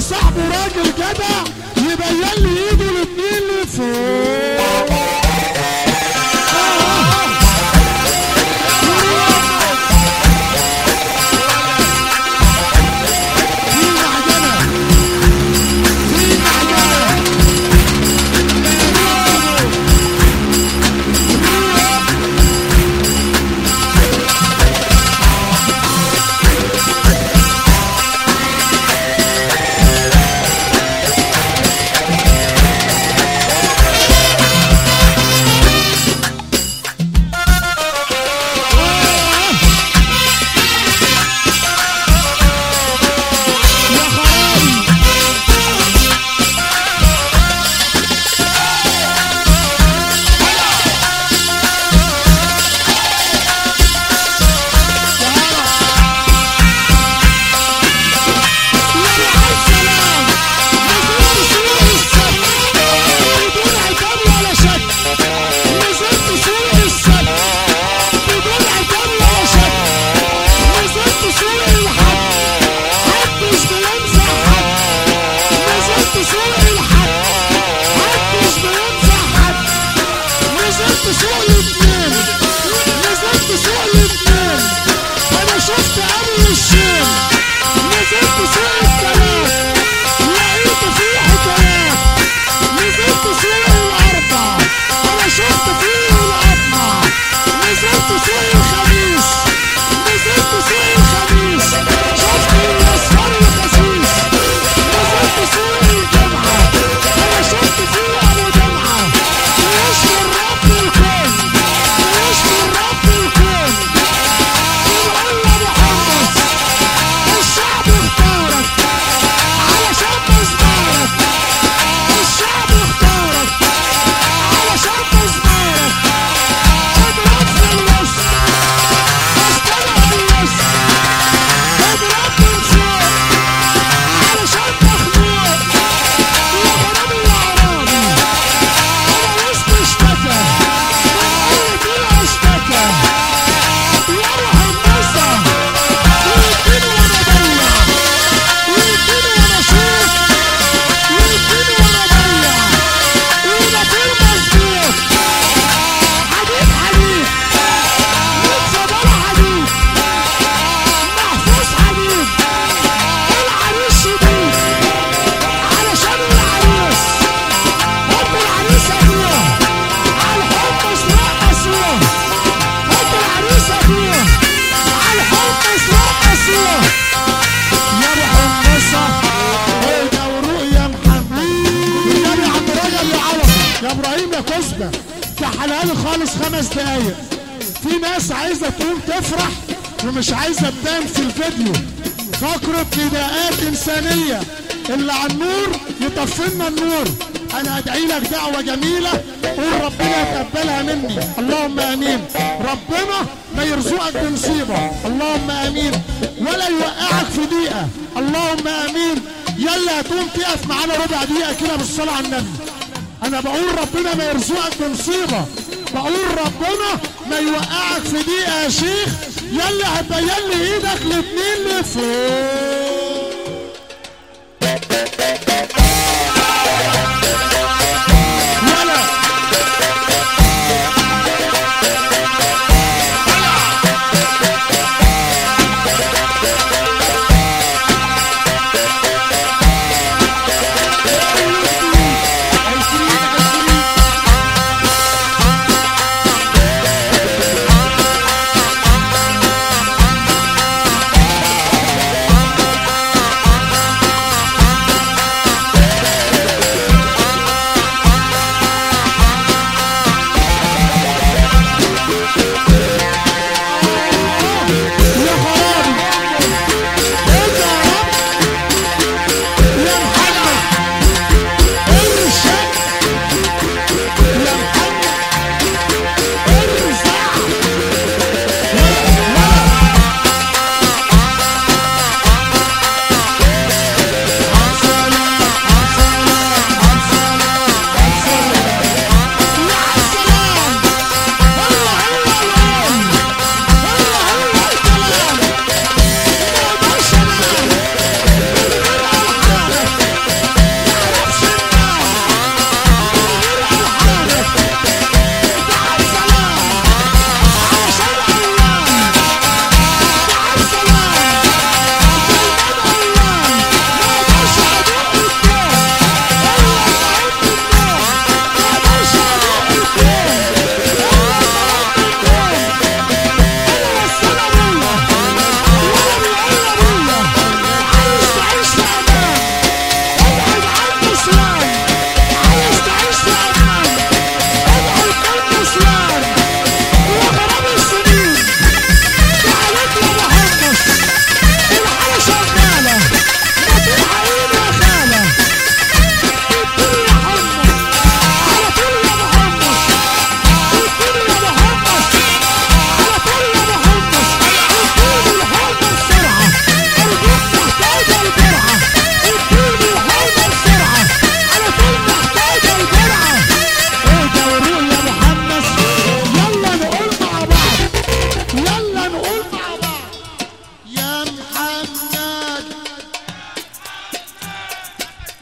صاحبه راجل جدع يبين لي ايده الاتنين لفوق في معجنة في معجنة يا خرابي سوق الاثنين نزلت سوق الاثنين انا شفت اول الشيل نزلت سوق الثلاث لقيت فيه حكايات نزلت سوق الاربع انا شفت فيه الاطمع نزلت سوق الخميس نزلت سوق الخميس شفت الاصفر الخسيس نزلت سوق الجمعه انا شفت فيه ابو جمعه ويشفي الرب الكون ويشفي الرب الكون ونقول له محمد الشعب اختارك علشان مصدرك الشعب اختارك علشان مصدرك اضرب في الوسط استنى في الوسط اضرب من فوق علشان مخلوق يا غرام الاعرابي انا وسط اشتكى من قلبي اشتكى يا محمصة ويديني وانا ضيع ويديني وانا اشوف ويديني وانا ضيع وده فين مظبوط حبيب حبيب من صباح حبيب محفوظ حبيب العريس شديد علشان العريس حب العريس ابوه على الحب اسراء اسوه حب العريس ابوه على الحب اسراء اسوه يا محمصة هدى ورؤيا محمد والنبي يا عم رجب يا عرب يا ابراهيم يا كزبة تحلها لي خالص خمس دقايق في ناس عايزة تقوم تفرح ومش عايزة تبان في الفيديو فقرة نداءات إنسانية اللي على النور يطفلنا النور أنا أدعي لك دعوة جميلة قول ربنا يتقبلها مني اللهم آمين ربنا ما يرزقك بمصيبة اللهم آمين ولا يوقعك في دقيقة اللهم آمين يلا هتقوم تقف معانا ربع دقيقة كده بالصلاة على النبي انا بقول ربنا ما يرزقك بمصيبه بقول ربنا ما يوقعك في دقيقه يا شيخ يلا هتبين لي ايدك الاتنين لفوق يلا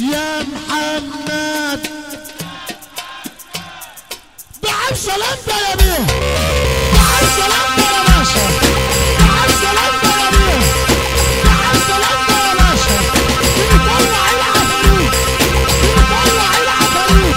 يا محمد بعد سلامتك يا بيه بعد سلامتك يا باشا بعد سلامتك يا بيه بعد سلامتك يا باشا يطلع العفاريت يطلع العفاريت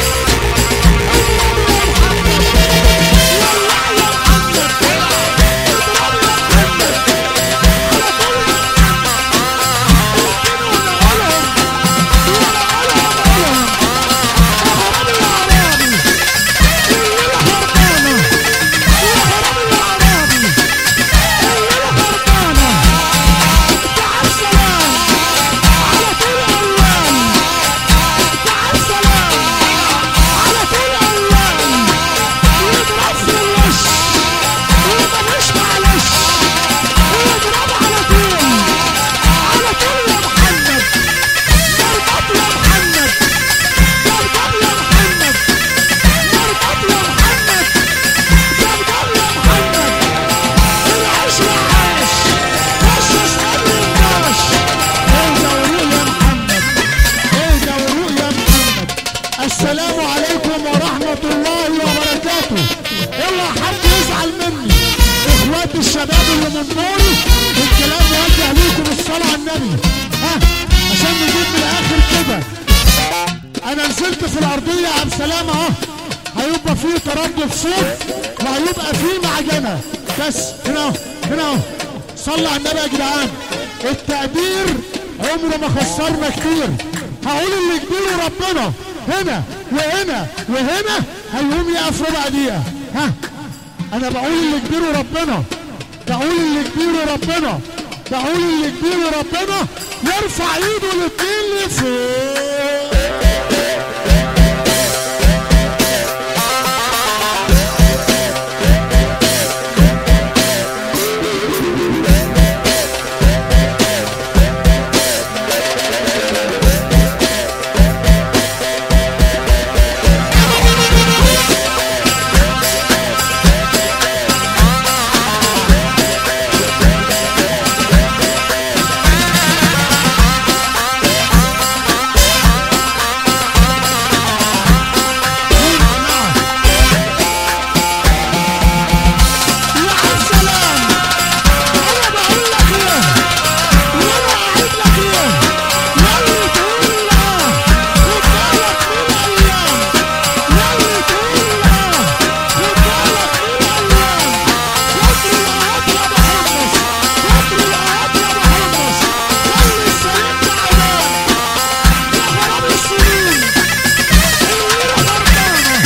السلام عليكم ورحمة الله وبركاته اوعى حد يزعل مني اخوات الشباب اللي من دوري الكلام موجه ليكم الصلاة على النبي ها عشان نجيب من الاخر كده انا نزلت في الارضية يا عم سلام اهو هيبقى فيه تردد صوت وهيبقى فيه معجنة بس هنا اهو هنا اهو صلى على النبي يا جدعان التقدير عمره ما خسرنا كتير هقول اللي كبيره ربنا هنا وهنا وهنا هيقوم يقف ربع دقيقة ها انا بقول اللي كبيره ربنا بقول اللي كبيره ربنا بقول اللي كبيره ربنا يرفع ايده الاتنين لفوق يا عم سلام انا بقول لك ايه وانا قاعد لك ايه ياللي تقول لا خد بالك من الايام ياللي تقول لا خد بالك من الايام كتر الآيات يا ابو حمص كتر الآيات يا ابو حمص خلي السلام تعبان يا خراب السنين الليله غرقانه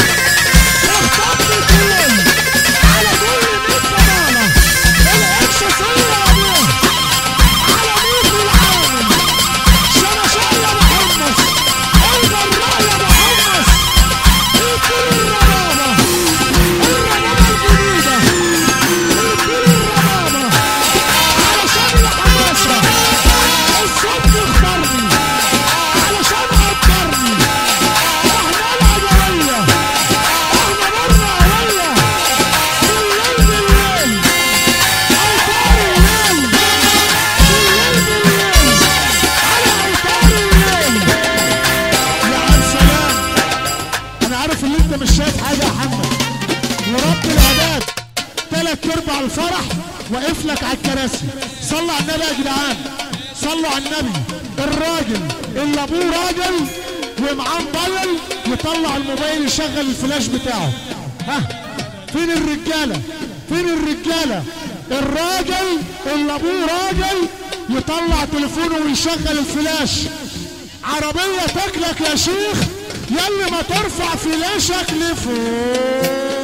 اخطبت الليل على كل ميت زمانه العكس صلى ابوه على ميت العالم شمشاء يا ابو حمص البراء يا ابو حمص الكل الربابه الربابه الجديده الكل الربابه علشان الحماسه الصبح اختارني علشان قدرني احنا العدويه احنا مرة عليا بالليل بالليل اوتار الليل بالليل بالليل على اوتار الليل يا عم سلام انا عارف ان انت مش شايف حاجه يا محمد ورب العباد تلات ارباع الفرح واقف لك على الكراسي صلوا على النبي يا جدعان صلوا على النبي الراجل اللي ابوه راجل ومعاه موبايل يطلع الموبايل يشغل الفلاش بتاعه ها فين الرجاله فين الرجاله الراجل اللي ابوه راجل يطلع تليفونه ويشغل الفلاش عربية تاكلك يا شيخ يلي ما ترفع فلاشك لفوق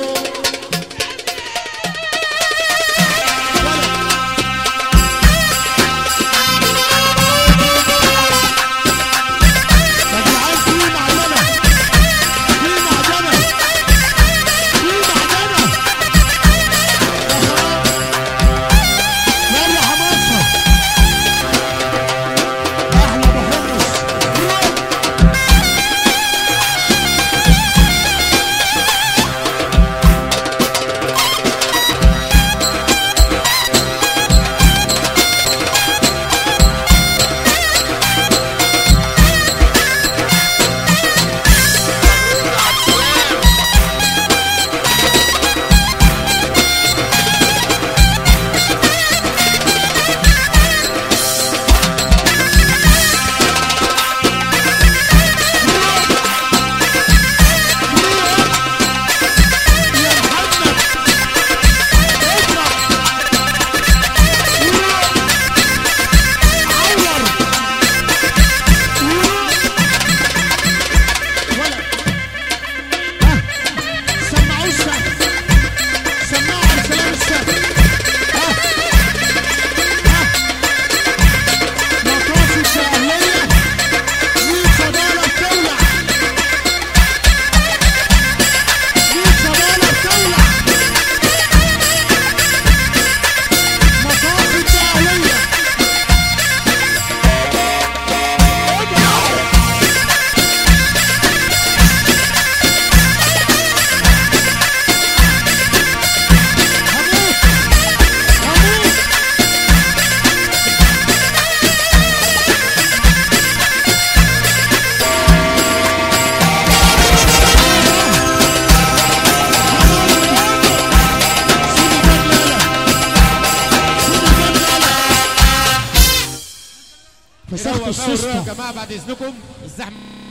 يا جدعان في معجنة في معجنة في معجنة يلا حماصة احلى بحمص روح مساحة نروق بقى ونروق السوسته يا جماعه بعد اذنكم الزحمه